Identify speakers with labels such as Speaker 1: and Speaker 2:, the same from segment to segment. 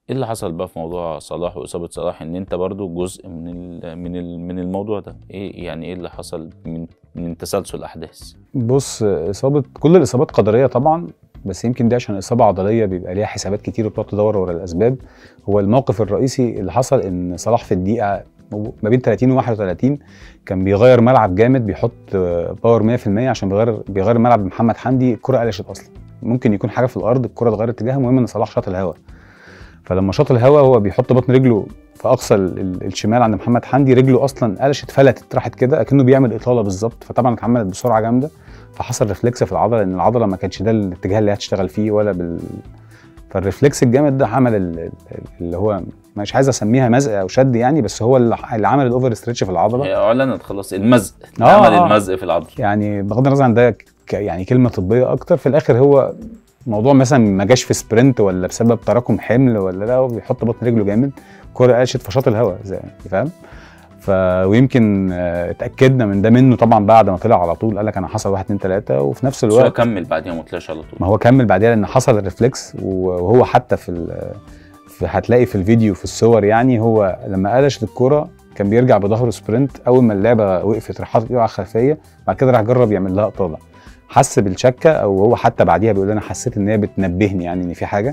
Speaker 1: ايه اللي حصل بقى في موضوع صلاح واصابه صلاح ان انت برضو جزء من ال من ال من الموضوع ده ايه يعني ايه اللي حصل من من تسلسل الاحداث
Speaker 2: بص اصابه كل الاصابات قدريه طبعا بس يمكن دي عشان اصابه عضليه بيبقى ليها حسابات كتير وبتقعد تدور ورا الاسباب هو الموقف الرئيسي اللي حصل ان صلاح في الدقيقه ما بين 30 و 31 كان بيغير ملعب جامد بيحط باور 100% عشان بيغير بيغير الملعب بمحمد حمدي الكره قلشت اصلا ممكن يكون حاجه في الارض الكره اتغيرت اتجاهها المهم ان صلاح شاط الهواء فلما شاط الهواء هو بيحط بطن رجله في اقصى ال- ال- الشمال عند محمد حمدي رجله اصلا قلشت فلتت راحت كده اكنه بيعمل اطاله بالظبط فطبعا اتعملت بسرعه جامده فحصل ريفلكس في العضله لان العضله ما كانش ده الاتجاه اللي هتشتغل فيه ولا بال فالريفلكس الجامد ده عمل ال- ال- اللي هو مش عايز اسميها مزق او شد يعني بس هو اللي اللي عمل الاوفر ستريتش في العضله
Speaker 1: هي اعلنت خلاص المزق
Speaker 2: آه،
Speaker 1: عمل
Speaker 2: آه.
Speaker 1: المزق في العضله
Speaker 2: يعني بغض النظر عن ده ك- يعني كلمه طبيه اكتر في الاخر هو موضوع مثلا ما جاش في سبرنت ولا بسبب تراكم حمل ولا لا هو بيحط بطن رجله جامد الكوره قلشت فشاط الهواء زي فاهم ف ويمكن آه، اتاكدنا من ده منه طبعا بعد ما طلع على طول قال لك انا حصل 1 2 3 وفي نفس
Speaker 1: بس هو
Speaker 2: الوقت
Speaker 1: كمل بعديها ما طلعش على طول
Speaker 2: ما هو كمل بعديها لان حصل الريفلكس وهو حتى في, ال- في هتلاقي في الفيديو في الصور يعني هو لما قلشت الكوره كان بيرجع بظهره سبرنت اول ما اللعبه وقفت راح حاطط ايده على الخلفيه بعد كده راح جرب يعمل لها اطاله حس بالشكه او هو حتى بعديها بيقول انا حسيت ان هي بتنبهني يعني ان في حاجه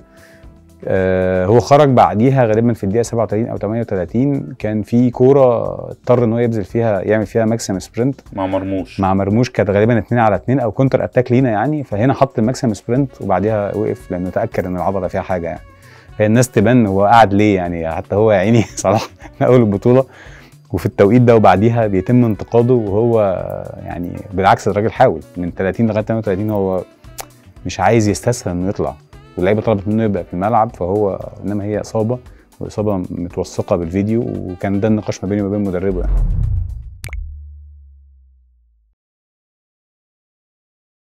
Speaker 2: آه هو خرج بعديها غالبا في الدقيقه 37 او 38 كان في كوره اضطر ان هو يبذل فيها يعمل فيها ماكسيم سبرنت
Speaker 1: مع مرموش
Speaker 2: مع مرموش كانت غالبا 2 على 2 او كونتر اتاك لينا يعني فهنا حط الماكسيم سبرنت وبعديها وقف لانه تاكد ان العضله فيها حاجه يعني هي الناس تبان هو قاعد ليه يعني حتى هو يا عيني صلاح من اول البطوله وفي التوقيت ده وبعديها بيتم انتقاده وهو يعني بالعكس الراجل حاول من 30 لغايه 38 هو مش عايز يستسهل انه يطلع واللعيبه طلبت منه يبدا في الملعب فهو انما هي اصابه واصابه متوثقه بالفيديو وكان ده النقاش ما بيني وما بين مدربه يعني